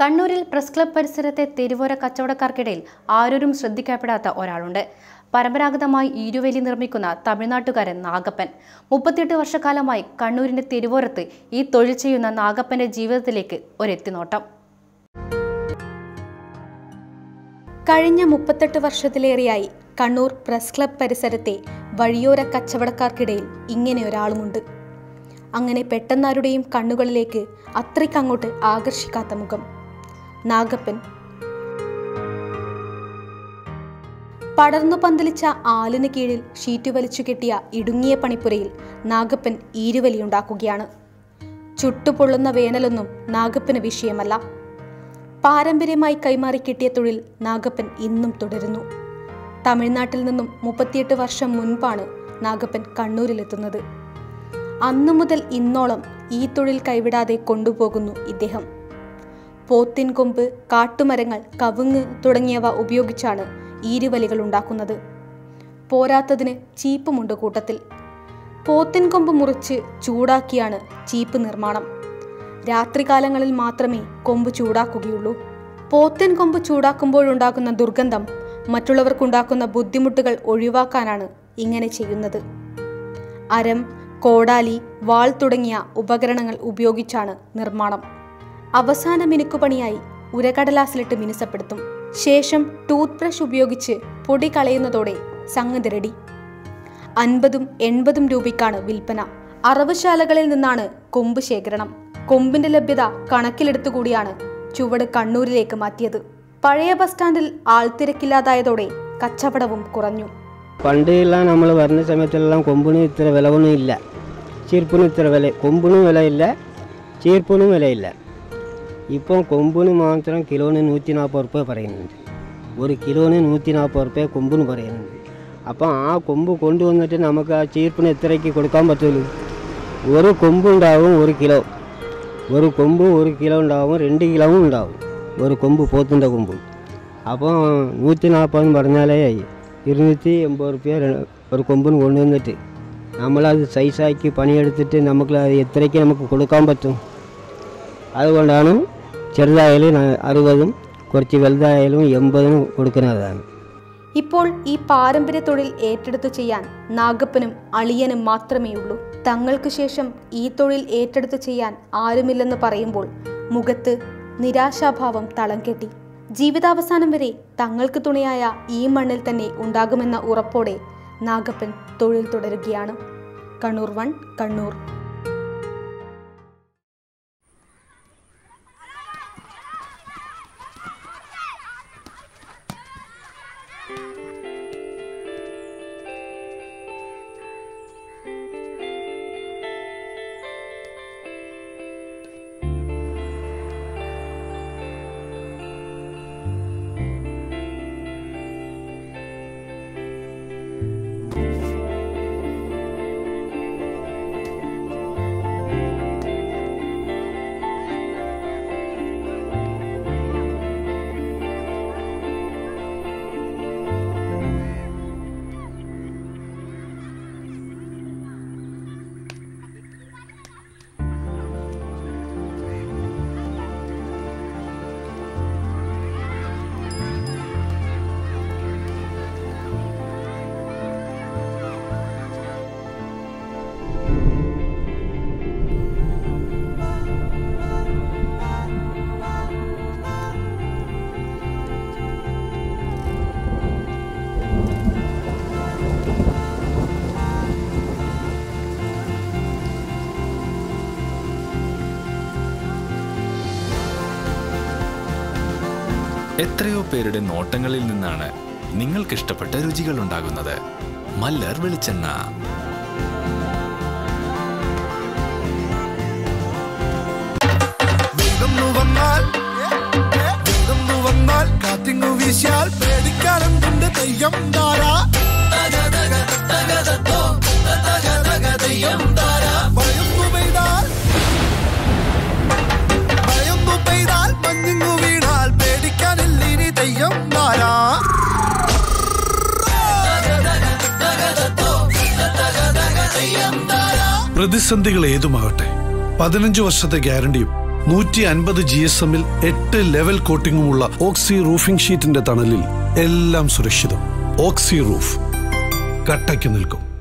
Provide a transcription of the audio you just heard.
കണ്ണൂരിൽ press club പരിസരത്തെ തെരുവോര കച്ചവടക്കാർക്കിടയിൽ ആരോരും ശ്രദ്ധിക്കപ്പെടാത്ത ഒരാളുണ്ട് പരമ്പരാഗതമായി ഈരുവേലി നിർമ്മിക്കുന്ന തമിഴ്നാട്ടുകാരൻ നാഗപ്പൻ മുപ്പത്തിയെട്ട് വർഷക്കാലമായി കണ്ണൂരിന്റെ തെരുവോരത്ത് ഈ തൊഴിൽ ചെയ്യുന്ന നാഗപ്പന്റെ ജീവിതത്തിലേക്ക് ഒരെത്തിനോട്ടം കഴിഞ്ഞ മുപ്പത്തെട്ട് വർഷത്തിലേറെയായി കണ്ണൂർ പ്രസ് ക്ലബ് പരിസരത്തെ വഴിയോര കച്ചവടക്കാർക്കിടയിൽ ഇങ്ങനെ ഒരാളുമുണ്ട് അങ്ങനെ പെട്ടെന്നാരുടെയും കണ്ണുകളിലേക്ക് അത്രയ്ക്കങ്ങോട്ട് ആകർഷിക്കാത്ത മുഖം നാഗപ്പൻ പടർന്നു പന്തലിച്ച ആലിന് കീഴിൽ ഷീറ്റ് വലിച്ചു കെട്ടിയ ഇടുങ്ങിയ പണിപ്പുരയിൽ നാഗപ്പൻ ഈരുവലിയുണ്ടാക്കുകയാണ് ചുട്ടുപൊള്ളുന്ന വേനലൊന്നും നാഗപ്പന് വിഷയമല്ല പാരമ്പര്യമായി കൈമാറി കിട്ടിയ തൊഴിൽ നാഗപ്പൻ ഇന്നും തുടരുന്നു തമിഴ്നാട്ടിൽ നിന്നും മുപ്പത്തിയെട്ട് വർഷം മുൻപാണ് നാഗപ്പൻ കണ്ണൂരിലെത്തുന്നത് അന്നു മുതൽ ഇന്നോളം ഈ തൊഴിൽ കൈവിടാതെ കൊണ്ടുപോകുന്നു ഇദ്ദേഹം പോത്തിൻ കൊമ്പ് കാട്ടുമരങ്ങൾ കവുങ്ങ് തുടങ്ങിയവ ഉപയോഗിച്ചാണ് ഈരുവലികൾ ഉണ്ടാക്കുന്നത് പോരാത്തതിന് ചീപ്പുമുണ്ട് കൂട്ടത്തിൽ പോത്തിൻ കൊമ്പ് മുറിച്ച് ചൂടാക്കിയാണ് ചീപ്പ് നിർമ്മാണം രാത്രികാലങ്ങളിൽ മാത്രമേ കൊമ്പ് ചൂടാക്കുകയുള്ളൂ പോത്തിൻ കൊമ്പ് ചൂടാക്കുമ്പോഴുണ്ടാകുന്ന ദുർഗന്ധം മറ്റുള്ളവർക്കുണ്ടാക്കുന്ന ബുദ്ധിമുട്ടുകൾ ഒഴിവാക്കാനാണ് ഇങ്ങനെ ചെയ്യുന്നത് അരം കോടാലി വാൾ തുടങ്ങിയ ഉപകരണങ്ങൾ ഉപയോഗിച്ചാണ് നിർമ്മാണം അവസാന മിനുക്കുപണിയായി ഉരകടലാസിലിട്ട് മിനുസപ്പെടുത്തും ശേഷം ടൂത്ത് ബ്രഷ് ഉപയോഗിച്ച് പൊടി കളയുന്നതോടെ സംഗതി റെഡി അൻപതും എൺപതും രൂപയ്ക്കാണ് വിൽപ്പന അറവുശാലകളിൽ നിന്നാണ് കൊമ്പ് ശേഖരണം കൊമ്പിന്റെ ലഭ്യത കണക്കിലെടുത്തുകൂടിയാണ് ചുവട് കണ്ണൂരിലേക്ക് മാറ്റിയത് പഴയ ബസ് സ്റ്റാൻഡിൽ ആൾത്തിരക്കില്ലാതായതോടെ കച്ചവടവും കുറഞ്ഞു പണ്ടെല്ലാം നമ്മൾ വരുന്ന സമയത്തെല്ലാം കൊമ്പിന് ഇത്ര വില ഒന്നും ഇല്ല ചീർപ്പിനും ഇത്ര വില കൊമ്പിനും വിലയില്ല ചീർപ്പിനും വിലയില്ല ഇപ്പം കൊമ്പിന് മാത്രം കിലോന് നൂറ്റി നാൽപ്പത് റുപ്യ പറയുന്നുണ്ട് ഒരു കിലോന് നൂറ്റി നാൽപ്പത് റുപ്യ കൊമ്പിന് പറയുന്നുണ്ട് അപ്പം ആ കൊമ്പ് കൊണ്ടുവന്നിട്ട് നമുക്ക് ആ ചീർപ്പിന് എത്രയ്ക്ക് കൊടുക്കാൻ പറ്റുള്ളൂ ഒരു കൊമ്പുണ്ടാവും ഒരു കിലോ ഒരു കൊമ്പ് ഒരു കിലോ ഉണ്ടാവും രണ്ട് കിലോവും ഉണ്ടാവും ഒരു കൊമ്പ് പോത്തിൻ്റെ കൊമ്പ് അപ്പോൾ നൂറ്റി നാൽപ്പതെന്ന് പറഞ്ഞാലേ ഇരുന്നൂറ്റി എൺപത് റുപ്യ ഒരു കൊമ്പിന് കൊണ്ടുവന്നിട്ട് നമ്മളത് സൈസാക്കി പണിയെടുത്തിട്ട് നമുക്ക് അത് എത്രയ്ക്ക് നമുക്ക് കൊടുക്കാൻ പറ്റും അതുകൊണ്ടാണ് ചെറുതായാലും ന- അറുപതും കുറച്ച് വലുതായാലും എൺപതിനും കൊടുക്കുന്നതാണ് ഇപ്പോൾ ഈ പാരമ്പര്യ തൊഴിൽ ഏറ്റെടുത്തു ചെയ്യാൻ നാഗപ്പനും അളിയനും മാത്രമേ ഉള്ളൂ തങ്ങൾക്ക് ശേഷം ഈ തൊഴിൽ ഏറ്റെടുത്തു ചെയ്യാൻ ആരുമില്ലെന്ന് പറയുമ്പോൾ മുഖത്ത് നിരാശാഭാവം തളം കെട്ടി ജീവിതാവസാനം വരെ തങ്ങൾക്ക് തുണയായ ഈ മണ്ണിൽ തന്നെ ഉണ്ടാകുമെന്ന ഉറപ്പോടെ നാഗപ്പൻ തൊഴിൽ തുടരുകയാണ് കണ്ണൂർ വൺ കണ്ണൂർ എത്രയോ പേരുടെ നോട്ടങ്ങളിൽ നിന്നാണ് നിങ്ങൾക്കിഷ്ടപ്പെട്ട രുചികൾ ഉണ്ടാകുന്നത് മല്ലർ വെളിച്ചെണ്ണ വേഗന്നു വന്നാൽ വേഗന്നു വന്നാൽ കാറ്റിങ്ങു വീശിയാൽ പേടിക്കാലം കൊണ്ട് തെയ്യം താരാ ഭയന്നു പെയ്താൽ ഭയന്നു പെയ്താൽ മഞ്ഞിങ്ങു വീണാൽ പേടിക്കാനില്ല ഇനി തെയ്യം താരാ പ്രതിസന്ധികൾ ഏതുമാകട്ടെ പതിനഞ്ച് വർഷത്തെ ഗ്യാരണ്ടിയും നൂറ്റി അൻപത് ജി എസ് എമ്മിൽ എട്ട് ലെവൽ കോട്ടിങ്ങുമുള്ള ഓക്സി റൂഫിംഗ് ഷീറ്റിന്റെ തണലിൽ എല്ലാം സുരക്ഷിതം ഓക്സി റൂഫ് കട്ടയ്ക്ക് നിൽക്കും